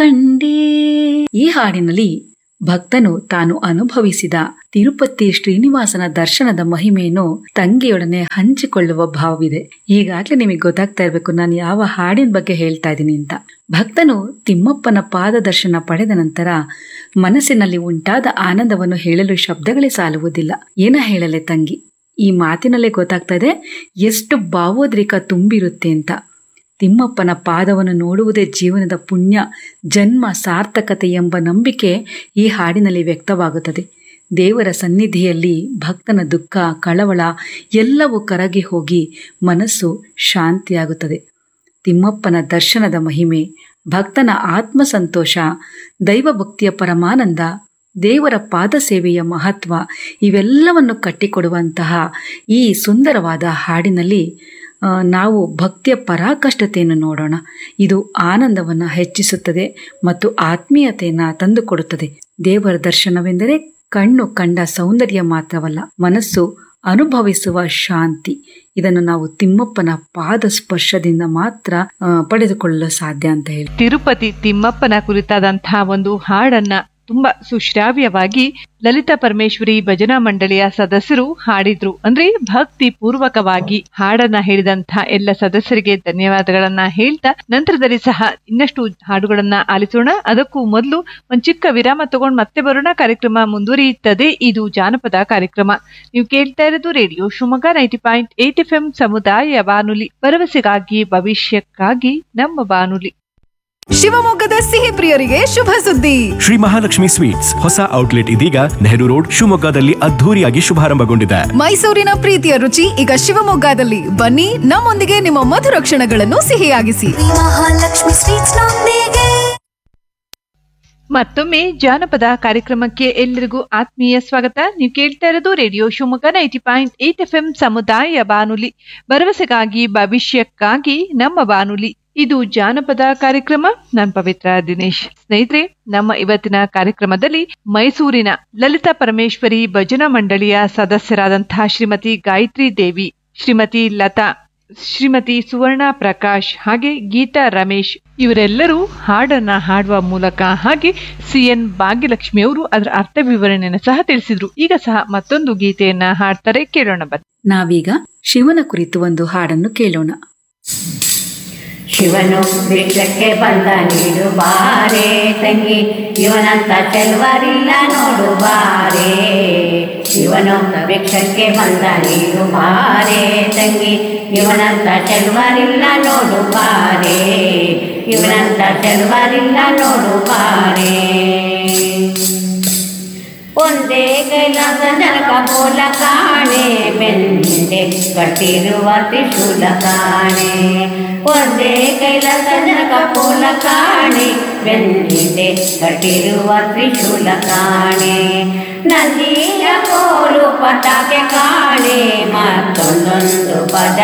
ಕಂಡೇ ಈ ಹಾಡಿನಲ್ಲಿ ಭಕ್ತನು ತಾನು ಅನುಭವಿಸಿದ ತಿರುಪತಿ ಶ್ರೀನಿವಾಸನ ದರ್ಶನದ ಮಹಿಮೆಯನ್ನು ತಂಗಿಯೊಡನೆ ಹಂಚಿಕೊಳ್ಳುವ ಭಾವವಿದೆ ಈಗಾಗ್ಲೇ ನಿಮಗೆ ಗೊತ್ತಾಗ್ತಾ ಇರ್ಬೇಕು ನಾನು ಯಾವ ಹಾಡಿನ ಬಗ್ಗೆ ಹೇಳ್ತಾ ಇದ್ದೀನಿ ಅಂತ ಭಕ್ತನು ತಿಮ್ಮಪ್ಪನ ಪಾದ ದರ್ಶನ ಪಡೆದ ನಂತರ ಮನಸ್ಸಿನಲ್ಲಿ ಉಂಟಾದ ಆನಂದವನ್ನು ಹೇಳಲು ಶಬ್ದಗಳೇ ಸಾಲುವುದಿಲ್ಲ ಏನ ಹೇಳಲೆ ತಂಗಿ ಈ ಮಾತಿನಲ್ಲೇ ಗೊತ್ತಾಗ್ತಾ ಇದೆ ಎಷ್ಟು ಭಾವೋದ್ರಿಕ ತುಂಬಿರುತ್ತೆ ಅಂತ ತಿಮ್ಮಪ್ಪನ ಪಾದವನ್ನು ನೋಡುವುದೇ ಜೀವನದ ಪುಣ್ಯ ಜನ್ಮ ಸಾರ್ಥಕತೆ ಎಂಬ ನಂಬಿಕೆ ಈ ಹಾಡಿನಲ್ಲಿ ವ್ಯಕ್ತವಾಗುತ್ತದೆ ದೇವರ ಸನ್ನಿಧಿಯಲ್ಲಿ ಭಕ್ತನ ದುಃಖ ಕಳವಳ ಎಲ್ಲವೂ ಕರಗಿ ಹೋಗಿ ಮನಸ್ಸು ಶಾಂತಿಯಾಗುತ್ತದೆ ತಿಮ್ಮಪ್ಪನ ದರ್ಶನದ ಮಹಿಮೆ ಭಕ್ತನ ಆತ್ಮಸಂತೋಷ ದೈವಭಕ್ತಿಯ ಪರಮಾನಂದ ದೇವರ ಪಾದ ಸೇವೆಯ ಮಹತ್ವ ಇವೆಲ್ಲವನ್ನು ಕಟ್ಟಿಕೊಡುವಂತಹ ಈ ಸುಂದರವಾದ ಹಾಡಿನಲ್ಲಿ ಆ, ನಾವು ಭಕ್ತಿಯ ಪರಾಕಷ್ಟತೆಯನ್ನು ನೋಡೋಣ ಇದು ಆನಂದವನ್ನು ಹೆಚ್ಚಿಸುತ್ತದೆ ಮತ್ತು ಆತ್ಮೀಯತೆಯನ್ನು ತಂದುಕೊಡುತ್ತದೆ ದೇವರ ದರ್ಶನವೆಂದರೆ ಕಣ್ಣು ಕಂಡ ಸೌಂದರ್ಯ ಮಾತ್ರವಲ್ಲ ಮನಸ್ಸು ಅನುಭವಿಸುವ ಶಾಂತಿ ಇದನ್ನು ನಾವು ತಿಮ್ಮಪ್ಪನ ಪಾದ ಸ್ಪರ್ಶದಿಂದ ಮಾತ್ರ ಆ, ಪಡೆದುಕೊಳ್ಳಲು ಸಾಧ್ಯ ಅಂತ ಹೇಳಿ ತಿರುಪತಿ ತಿಮ್ಮಪ್ಪನ ಕುರಿತಾದಂತಹ ಒಂದು ಹಾಡನ್ನ ತುಂಬಾ ಸುಶ್ರಾವ್ಯವಾಗಿ ಲಲಿತಾ ಪರಮೇಶ್ವರಿ ಭಜನಾ ಮಂಡಳಿಯ ಸದಸ್ಯರು ಹಾಡಿದ್ರು ಅಂದ್ರೆ ಭಕ್ತಿ ಪೂರ್ವಕವಾಗಿ ಹಾಡನ್ನ ಹೇಳಿದಂತಹ ಎಲ್ಲ ಸದಸ್ಯರಿಗೆ ಧನ್ಯವಾದಗಳನ್ನ ಹೇಳ್ತಾ ನಂತರದಲ್ಲಿ ಸಹ ಇನ್ನಷ್ಟು ಹಾಡುಗಳನ್ನ ಆಲಿಸೋಣ ಅದಕ್ಕೂ ಮೊದಲು ಒಂದ್ ಚಿಕ್ಕ ವಿರಾಮ ತಗೊಂಡ್ ಮತ್ತೆ ಬರೋಣ ಕಾರ್ಯಕ್ರಮ ಮುಂದುವರಿಯುತ್ತದೆ ಇದು ಜಾನಪದ ಕಾರ್ಯಕ್ರಮ ನೀವು ಕೇಳ್ತಾ ಇರೋದು radio Shivamogga ninety point eight F M ಸಮುದಾಯ ಬಾನುಲಿ ಭರವಸೆಗಾಗಿ ಭವಿಷ್ಯಕ್ಕಾಗಿ ನಮ್ಮ ಬಾನುಲಿ ಶಿವಮೊಗ್ಗದ ಸಿಹಿ ಪ್ರಿಯರಿಗೆ ಶುಭ ಸುದ್ದಿ ಶ್ರೀ ಮಹಾಲಕ್ಷ್ಮಿ ಸ್ವೀಟ್ಸ್ ಹೊಸ ಔಟ್ಲೆಟ್ ಇದೀಗ ನೆಹರು ರೋಡ್ ಶಿವಮೊಗ್ಗದಲ್ಲಿ ಅದ್ಧೂರಿಯಾಗಿ ಶುಭಾರಂಭಗೊಂಡಿದೆ ಮೈಸೂರಿನ ಪ್ರೀತಿಯ ರುಚಿ ಈಗ ಶಿವಮೊಗ್ಗದಲ್ಲಿ ಬನ್ನಿ ನಮ್ಮೊಂದಿಗೆ ನಿಮ್ಮ ಮಧುರ ಕ್ಷಣಗಳನ್ನು ಸಿಹಿಯಾಗಿಸಿ ಮಹಾಲಕ್ಷ್ಮಿ ಸ್ವೀಟ್ಸ್ ನೊಂದಿಗೆ ಮತ್ತೊಮ್ಮೆ ಜಾನಪದ ಕಾರ್ಯಕ್ರಮಕ್ಕೆ ಎಲ್ಲರಿಗೂ ಆತ್ಮೀಯ ಸ್ವಾಗತ ನೀವು ಕೇಳ್ತಾ ಇರೋದು radio Shivamogga ninety point eight F M ಸಮುದಾಯ ಬಾನುಲಿ ಭರವಸೆಗಾಗಿ ಭವಿಷ್ಯಕ್ಕಾಗಿ ನಮ್ಮ ಬಾನುಲಿ ಇದು ಜಾನಪದ ಕಾರ್ಯಕ್ರಮ ನಾನ್ ಪವಿತ್ರ ದಿನೇಶ್ ಸ್ನೇಹಿತರೆ ನಮ್ಮ ಇವತ್ತಿನ ಕಾರ್ಯಕ್ರಮದಲ್ಲಿ ಮೈಸೂರಿನ ಲಲಿತಾ ಪರಮೇಶ್ವರಿ ಭಜನಾ ಮಂಡಳಿಯ ಸದಸ್ಯರಾದಂತಹ ಶ್ರೀಮತಿ ಗಾಯತ್ರಿ ದೇವಿ ಶ್ರೀಮತಿ ಲತಾ ಶ್ರೀಮತಿ ಸುವರ್ಣ ಪ್ರಕಾಶ್ ಹಾಗೆ ಗೀತಾ ರಮೇಶ್ ಇವರೆಲ್ಲರೂ ಹಾಡನ್ನ ಹಾಡುವ ಮೂಲಕ ಹಾಗೆ ಸಿ ಎನ್ ಭಾಗ್ಯಲಕ್ಷ್ಮಿ ಅವರು ಅದರ ಅರ್ಥ ವಿವರಣೆಯನ್ನು ಸಹ ತಿಳಿಸಿದ್ರು ಈಗ ಸಹ ಮತ್ತೊಂದು ಗೀತೆಯನ್ನ ಹಾಡ್ತಾರೆ ಕೇಳೋಣ ಬನ್ನಿ ನಾವೀಗ ಶಿವನ ಕುರಿತು ಒಂದು ಹಾಡನ್ನು ಕೇಳೋಣ ಶಿವನು ಭಿಕ್ಷಕ್ಕೆ ಬಂದ ನೀಡು ಬಾರೆ ತಂಗಿ ಇವನಂತ ಚೆಲ್ವರಿಲ್ಲ ನೋಡು ಬಾರೆ ಶಿವನು ಭಿಕ್ಷಕ್ಕೆ ಬಂದ ನೀಡು ಬಾರೆ ತಂಗಿ ಇವನಂತ ಚೆಲ್ವರಿಲ್ಲ ನೋಡು ಬಾರೆ ಇವನಂತ ಚೆಲ್ವರಿಲ್ಲ ನೋಡು ಬಾರೆ ಒಂದೇ ಕೈಲಾಸ ಜನಕ ಮೂಲ ಕಾಣೆ ಬೆನ್ನಿಂದೆ ಕಟ್ಟಿರುವ ತ್ರಿಶೂಲ ಕಾಣೆ ಒಂದೇ ಕೈಲಾಸ ಜನಕ ಮೂಲ ಕಾಣೆ ಬೆನ್ನಿಂದೆ ಕಟ್ಟಿರುವ ತ್ರಿಶೂಲ ಕಾಣೆ ನಂದಿಯ ಕೋಲು ಪತಾಕೆ ಕಾಣೆ ಮತ್ತೊಂದೊಂದು ಪದ